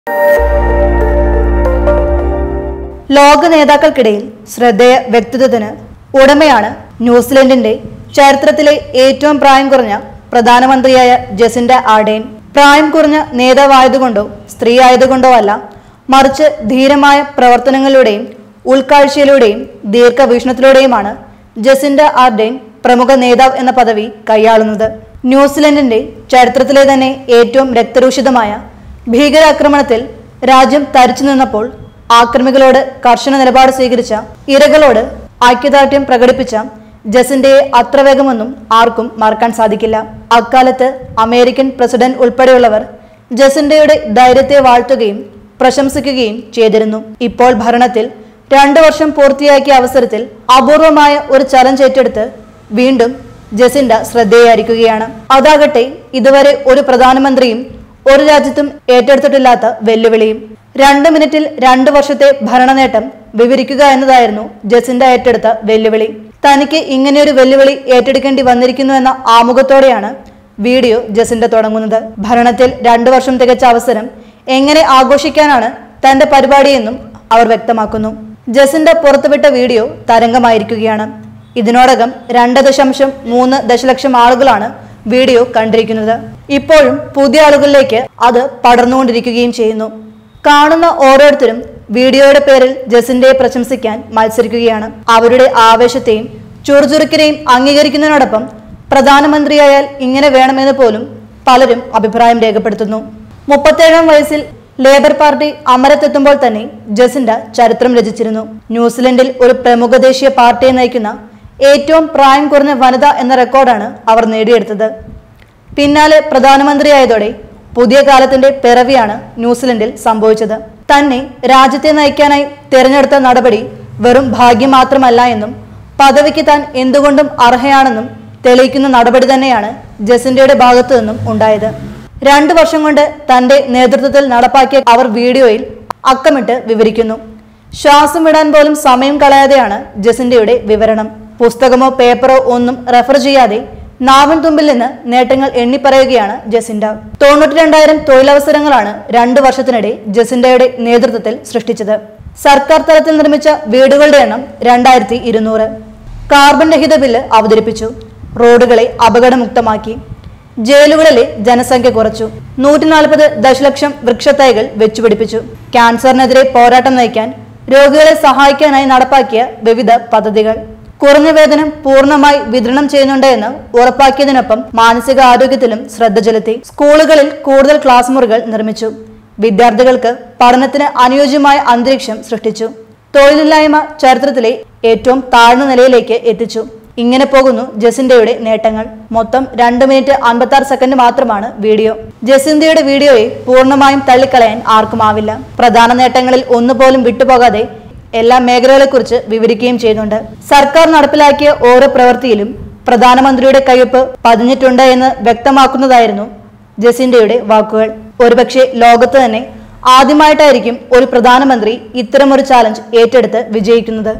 ലോക നേതാക്കൾക്കിടയിൽ ശ്രദ്ധേയ വ്യക്തിത്വത്തിന് ഉടമയാണ് ന്യൂസിലൻഡിന്റെ ചരിത്രത്തിലെ ഏറ്റവും പ്രായം കുറഞ്ഞ പ്രധാനമന്ത്രിയായ ജസിൻഡ ആർഡെയിൻ പ്രായം കുറഞ്ഞ നേതാവായതുകൊണ്ടോ സ്ത്രീ ആയതുകൊണ്ടോ അല്ല മറിച്ച് ധീരമായ പ്രവർത്തനങ്ങളിലൂടെയും ഉൾക്കാഴ്ചയിലൂടെയും ദീർഘവീക്ഷണത്തിലൂടെയുമാണ് ജസിൻഡ ആർഡെയിൻ പ്രമുഖ നേതാവ് എന്ന പദവി കൈയാളുന്നത് ന്യൂസിലൻഡിന്റെ ചരിത്രത്തിലെ തന്നെ ഏറ്റവും രക്തരൂഷിതമായ ഭീകരാക്രമണത്തിൽ രാജ്യം തരിച്ചു നിന്നപ്പോൾ ആക്രമികളോട് കർശന നിലപാട് സ്വീകരിച്ച ഇരകളോട് ഐക്യദാർഢ്യം പ്രകടിപ്പിച്ച ജസിന്റെയെ അത്ര വേഗമൊന്നും ആർക്കും മറക്കാൻ സാധിക്കില്ല അക്കാലത്ത് അമേരിക്കൻ പ്രസിഡന്റ് ഉൾപ്പെടെയുള്ളവർ ജസിന്റെയുടെ ധൈര്യത്തെ വാഴ്ത്തുകയും പ്രശംസിക്കുകയും ചെയ്തിരുന്നു ഇപ്പോൾ ഭരണത്തിൽ രണ്ടു വർഷം പൂർത്തിയാക്കിയ അവസരത്തിൽ അപൂർവമായ ഒരു ചലഞ്ച് ഏറ്റെടുത്ത് വീണ്ടും ജസിൻഡ ശ്രദ്ധേയായിരിക്കുകയാണ് അതാകട്ടെ ഇതുവരെ ഒരു പ്രധാനമന്ത്രിയും ഒരു രാജ്യത്തും ഏറ്റെടുത്തിട്ടില്ലാത്ത വെല്ലുവിളിയും രണ്ട് മിനിറ്റിൽ രണ്ട് വർഷത്തെ ഭരണനേട്ടം വിവരിക്കുക എന്നതായിരുന്നു ജസിൻഡ ഏറ്റെടുത്ത വെല്ലുവിളി തനിക്ക് ഇങ്ങനെയൊരു വെല്ലുവിളി ഏറ്റെടുക്കേണ്ടി വന്നിരിക്കുന്നു എന്ന ആമുഖത്തോടെയാണ് വീഡിയോ ജസിൻഡ തുടങ്ങുന്നത് ഭരണത്തിൽ രണ്ടു വർഷം തികച്ച അവസരം എങ്ങനെ ആഘോഷിക്കാനാണ് തന്റെ പരിപാടിയെന്നും അവർ വ്യക്തമാക്കുന്നു ജസിൻഡ പുറത്തുവിട്ട വീഡിയോ തരംഗമായിരിക്കുകയാണ് ഇതിനോടകം രണ്ട് ദശാംശം മൂന്ന് ദശലക്ഷം ആളുകളാണ് വീഡിയോ കണ്ടിരിക്കുന്നത് ഇപ്പോഴും പുതിയ ആളുകളിലേക്ക് അത് പടർന്നുകൊണ്ടിരിക്കുകയും ചെയ്യുന്നു കാണുന്ന ഓരോരുത്തരും വീഡിയോയുടെ പേരിൽ ജസിന്റെയെ പ്രശംസിക്കാൻ മത്സരിക്കുകയാണ് അവരുടെ ആവേശത്തെയും ചുറുചുറുക്കിനെയും അംഗീകരിക്കുന്നതിനോടൊപ്പം പ്രധാനമന്ത്രിയായാൽ ഇങ്ങനെ വേണമെന്ന് പോലും പലരും അഭിപ്രായം രേഖപ്പെടുത്തുന്നു മുപ്പത്തേഴാം വയസ്സിൽ ലേബർ പാർട്ടി അമരത്തെത്തുമ്പോൾ തന്നെ ജസിൻഡ ചരിത്രം രചിച്ചിരുന്നു ന്യൂസിലൻഡിൽ ഒരു പ്രമുഖ ദേശീയ പാർട്ടിയെ നയിക്കുന്ന ഏറ്റവും പ്രായം കുറഞ്ഞ വനിത എന്ന റെക്കോർഡാണ് അവർ നേടിയെടുത്തത് പിന്നാലെ പ്രധാനമന്ത്രിയായതോടെ പുതിയ കാലത്തിന്റെ പിറവിയാണ് ന്യൂസിലൻഡിൽ സംഭവിച്ചത് തന്നെ രാജ്യത്തെ നയിക്കാനായി തിരഞ്ഞെടുത്ത നടപടി വെറും ഭാഗ്യം മാത്രമല്ല എന്നും പദവിക്ക് താൻ എന്തുകൊണ്ടും അർഹയാണെന്നും തെളിയിക്കുന്ന നടപടി തന്നെയാണ് ജസിന്റയുടെ ഭാഗത്തു നിന്നും ഉണ്ടായത് രണ്ടു വർഷം കൊണ്ട് തന്റെ നേതൃത്വത്തിൽ നടപ്പാക്കിയ അവർ വീഡിയോയിൽ അക്കമിട്ട് വിവരിക്കുന്നു ശ്വാസം വിടാൻ പോലും സമയം കളയാതെയാണ് ജസിന്റയുടെ വിവരണം പുസ്തകമോ പേപ്പറോ ഒന്നും റെഫർ ചെയ്യാതെ നാവൻ തുമ്പിൽ നിന്ന് നേട്ടങ്ങൾ എണ്ണിപ്പറയുകയാണ് ജസിൻഡ തൊണ്ണൂറ്റി രണ്ടായിരം തൊഴിലവസരങ്ങളാണ് രണ്ടു വർഷത്തിനിടെ ജസിൻഡയുടെ നേതൃത്വത്തിൽ സൃഷ്ടിച്ചത് സർക്കാർ തലത്തിൽ നിർമ്മിച്ച വീടുകളുടെ എണ്ണം രണ്ടായിരത്തി ഇരുന്നൂറ് കാർബൺ രഹിത ബില്ല് അവതരിപ്പിച്ചു റോഡുകളെ അപകടമുക്തമാക്കി ജയിലുകളിലെ ജനസംഖ്യ കുറച്ചു നൂറ്റി നാൽപ്പത് ദശലക്ഷം വൃക്ഷത്തൈകൾ വെച്ചുപിടിപ്പിച്ചു ക്യാൻസറിനെതിരെ പോരാട്ടം നയിക്കാൻ രോഗികളെ സഹായിക്കാനായി നടപ്പാക്കിയ വിവിധ പദ്ധതികൾ കുറഞ്ഞ വേതനം പൂർണ്ണമായി വിതരണം ചെയ്യുന്നുണ്ട് എന്ന് ഉറപ്പാക്കിയതിനൊപ്പം മാനസിക ആരോഗ്യത്തിലും ശ്രദ്ധ ചെലുത്തി സ്കൂളുകളിൽ കൂടുതൽ ക്ലാസ് മുറികൾ നിർമ്മിച്ചു വിദ്യാർത്ഥികൾക്ക് പഠനത്തിന് അനുയോജ്യമായ അന്തരീക്ഷം സൃഷ്ടിച്ചു തൊഴിലില്ലായ്മ ചരിത്രത്തിലെ ഏറ്റവും താഴ്ന്ന നിലയിലേക്ക് എത്തിച്ചു ഇങ്ങനെ പോകുന്നു ജസിന്റയുടെ നേട്ടങ്ങൾ മൊത്തം രണ്ട് മിനിറ്റ് അൻപത്തി ആറ് സെക്കൻഡ് മാത്രമാണ് വീഡിയോ ജസിന്റയുടെ വീഡിയോയെ പൂർണ്ണമായും തള്ളിക്കളയാൻ ആർക്കുമാവില്ല പ്രധാന നേട്ടങ്ങളിൽ ഒന്നുപോലും വിട്ടുപോകാതെ എല്ലാ മേഖലകളെക്കുറിച്ച് വിവരിക്കുകയും ചെയ്യുന്നുണ്ട് സർക്കാർ നടപ്പിലാക്കിയ ഓരോ പ്രവൃത്തിയിലും പ്രധാനമന്ത്രിയുടെ കയ്യൊപ്പ് പതിഞ്ഞിട്ടുണ്ട് എന്ന് വ്യക്തമാക്കുന്നതായിരുന്നു ജസിന്റയുടെ വാക്കുകൾ ഒരുപക്ഷെ ലോകത്ത് തന്നെ ആദ്യമായിട്ടായിരിക്കും ഒരു പ്രധാനമന്ത്രി ഇത്തരമൊരു ചാലഞ്ച് ഏറ്റെടുത്ത് വിജയിക്കുന്നത്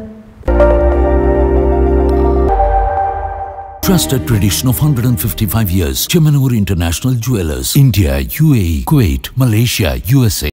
Trusted tradition of 155 years. Chemanur International Jewelers. India, UAE, Kuwait, Malaysia, USA.